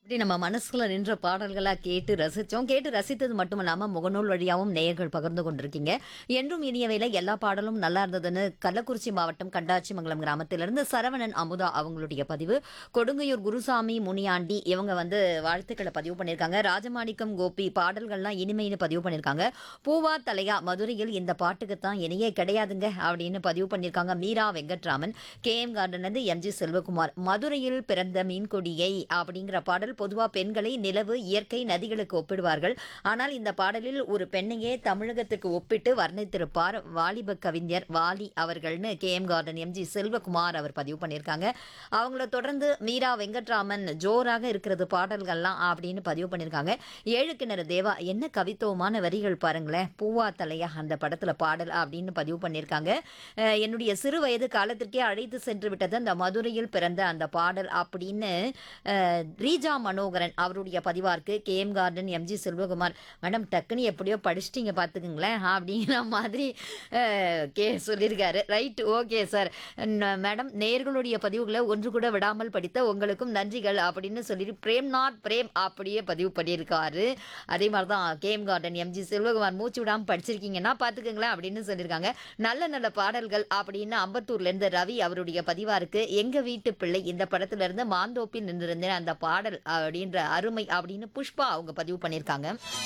இப்படி நம்ம மனசுல நின்ற பாடல்களா கேட்டு ரசிச்சோம் கேட்டு ரசித்தது மட்டும் இல்லாம முகநூல் வழியாவும் நேயர்கள் பகிர்ந்து கொண்டிருக்கீங்க என்றும் இனியவையில எல்லா பாடலும் நல்லா இருந்ததுன்னு கள்ளக்குறிச்சி மாவட்டம் கண்டாச்சிமங்கலம் கிராமத்திலிருந்து சரவணன் அமுதா அவங்களுடைய பதிவு கொடுங்கையூர் குருசாமி முனியாண்டி இவங்க வந்து வாழ்த்துக்களை பதிவு பண்ணியிருக்காங்க ராஜமாணிக்கம் கோபி பாடல்கள்லாம் இனிமைன்னு பதிவு பண்ணியிருக்காங்க பூவா தலையா மதுரையில் இந்த பாட்டுக்கு தான் இணையே கிடையாதுங்க அப்படின்னு பதிவு பண்ணியிருக்காங்க மீரா வெங்கட்ராமன் கே எம் கார்டன்லேருந்து எம்ஜி செல்வகுமார் மதுரையில் பிறந்த மீன்கொடியை அப்படிங்கிற பாடல் பொதுவா பெண்களை நிலவு இயற்கை நதிகளுக்கு ஒப்பிடுவார்கள் ஆனால் இந்த பாடலில் ஒரு பெண்ணையே தமிழகத்துக்கு ஒப்பிட்டு வர்ணித்திருப்பார் வாலிப கவிஞர் வாலி அவர்கள்னு K M garden M G Selvakumar அவர் பதிவு பண்ணியிருக்காங்க அவங்கள தொடர்ந்து மீரா வெங்கட்ராமன் ஜோராக இருக்கிறது பாடல்கள்லாம் அப்படின்னு பதிவு பண்ணியிருக்காங்க ஏழு கிணறு தேவா என்ன கவித்துவமான வரிகள் பாருங்களேன் பூவா தலையா அந்த படத்துல பாடல் அப்படின்னு பதிவு பண்ணியிருக்காங்க அஹ் என்னுடைய சிறு வயது காலத்திற்கே அழைத்து சென்று விட்டது அந்த மதுரையில் பிறந்த அந்த பாடல் அப்படின்னு அஹ், ரீஜா மனோகரன் அவருடைய பதிவார்க்கு K M garden M G Selvakumar madam டக்குன்னு எப்படியோ படிச்சிட்டீங்க பார்த்துக்குங்களேன் அப்படிங்கிற மாதிரி அஹ், கே சொல்லியிருக்காரு ரைட் ஓகே சார் மேடம் நேர்களுடைய பதிவுகளை ஒன்று கூட விடாமல் படித்த உங்களுக்கும் நன்றிகள் அப்படின்னு சொல்லிட்டு பிரேம்நாத் பிரேம் அப்படியே பதிவு பண்ணியிருக்காரு அதே மாதிரி தான் கேம் கார்டன் எம்ஜி செல்வகுமார் மூச்சு விடாமல் படிச்சிருக்கீங்கன்னா பார்த்துக்குங்களேன் அப்படின்னு சொல்லியிருக்காங்க நல்ல நல்ல பாடல்கள் அப்படின்னு அம்பத்தூர்லேருந்து ரவி அவருடைய பதிவா இருக்கு எங்க வீட்டு பிள்ளை இந்த படத்துல இருந்து மாந்தோப்பில் நின்றிருந்தேன் அந்த பாடல் அப்படின்ற அருமை அப்படின்னு புஷ்பா அவங்க பதிவு பண்ணியிருக்காங்க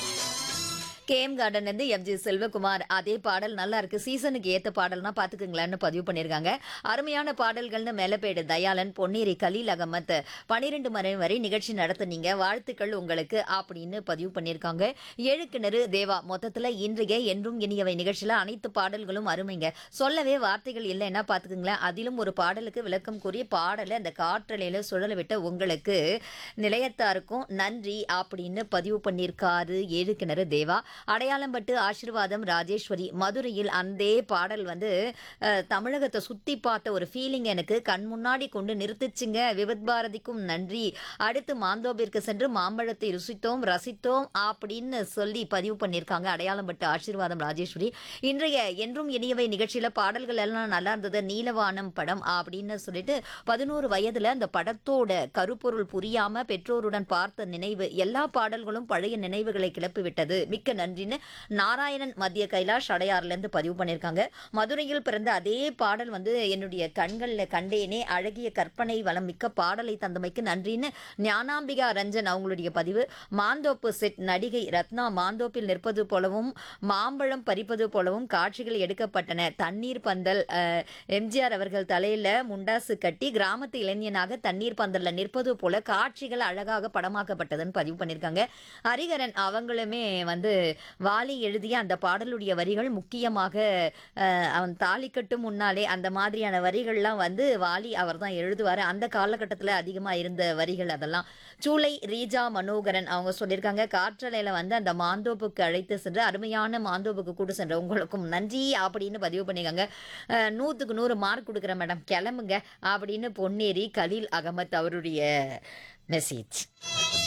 கேஎம் கார்டன் வந்து எம்ஜி செல்வகுமார் அதே பாடல் நல்லா இருக்கு சீசனுக்கு ஏத்த பாடல்னா பாத்துக்குங்களேன்னு பதிவு பண்ணியிருக்காங்க அருமையான பாடல்கள்னு மேலப்பேடு தயாளன் பொன்னேரி கலீல் அகமத் பனிரெண்டு மணி வரை நிகழ்ச்சி நடத்துனீங்க வாழ்த்துக்கள் உங்களுக்கு அப்படின்னு பதிவு பண்ணியிருக்காங்க ஏழு கிணறு தேவா மொத்தத்துல இன்றைய என்றும் இனியவை நிகழ்ச்சியில அனைத்து பாடல்களும் அருமைங்க சொல்லவே வார்த்தைகள் இல்லைன்னா பாத்துக்குங்களேன் அதிலும் ஒரு பாடலுக்கு விளக்கம் கூறிய பாடலை அந்த காற்றலையில சுழல விட்ட உங்களுக்கு நிலையத்தாருக்கும் நன்றி அப்படின்னு பதிவு பண்ணியிருக்காரு ஏழு கிணறு தேவா அடையாளம்பட்டு ஆசீர்வாதம் ராஜேஸ்வரி மதுரையில் அந்த பாடல் வந்து அஹ், தமிழகத்தை சுத்தி பார்த்த ஒரு ஃபீலிங் எனக்கு கண் முன்னாடி கொண்டு நிறுத்துச்சுங்க விபத் பாரதிக்கும் நன்றி அடுத்து மாந்தோபிற்கு சென்று மாம்பழத்தை ருசித்தோம் ரசித்தோம் அப்படின்னு சொல்லி பதிவு பண்ணியிருக்காங்க அடையாளம்பட்டு ஆசீர்வாதம் ராஜேஸ்வரி இன்றைய என்றும் இனியவை நிகழ்ச்சியில பாடல்கள் எல்லாம் நல்லா இருந்தது நீலவானம் படம் அப்படின்னு சொல்லிட்டு பதினோரு வயதுல அந்த படத்தோட கருப்பொருள் புரியாம பெற்றோருடன் பார்த்த நினைவு எல்லா பாடல்களும் பழைய நினைவுகளை கிளப்பி விட்டது மிக்க நன்றின்னு நாராயணன் மத்திய கைலாஷ் அடையாறுல இருந்து பதிவு பண்ணியிருக்காங்க மதுரையில் பிறந்த அதே பாடல் வந்து என்னுடைய கண்கள்ல கண்டேனே அழகிய கற்பனை வளம் மிக்க பாடலை தந்தமைக்கு நன்றின்னு ஞானாம்பிகா ரஞ்சன் அவங்களுடைய பதிவு மாந்தோப்பு செட் நடிகை ரத்னா மாந்தோப்பில் நிற்பது போலவும் மாம்பழம் பறிப்பது போலவும் காட்சிகள் எடுக்கப்பட்டன தண்ணீர் பந்தல் அஹ், எம்ஜிஆர் அவர்கள் தலையில முண்டாசு கட்டி கிராமத்து இளைஞனாக தண்ணீர் பந்தல்ல நிற்பது போல காட்சிகள் அழகாக படமாக்கப்பட்டதுன்னு பதிவு பண்ணியிருக்காங்க ஹரிகரன் அவங்களுமே வந்து வாலி எழுதிய அந்த பாடலுடைய வரிகள் முக்கியமாக அஹ், அவன் தாலி கட்டும் முன்னாலே அந்த மாதிரியான வரிகள்லாம் வந்து வாலி அவர் தான் எழுதுவார் அந்த காலகட்டத்தில் அதிகமாக இருந்த வரிகள் அதெல்லாம் சூளை ரீஜா மனோகரன் அவங்க சொல்லியிருக்காங்க காற்றலையில வந்து அந்த மாந்தோப்புக்கு அழைத்து சென்று அருமையான மாந்தோப்புக்கு கூட்டு சென்ற உங்களுக்கும் நன்றி அப்படின்னு பதிவு பண்ணியிருக்காங்க அஹ், நூற்றுக்கு நூறு மார்க் கொடுக்குறேன் மேடம் கிளம்புங்க அப்படின்னு பொன்னேரி கலீல் அகமத் அவருடைய மெசேஜ்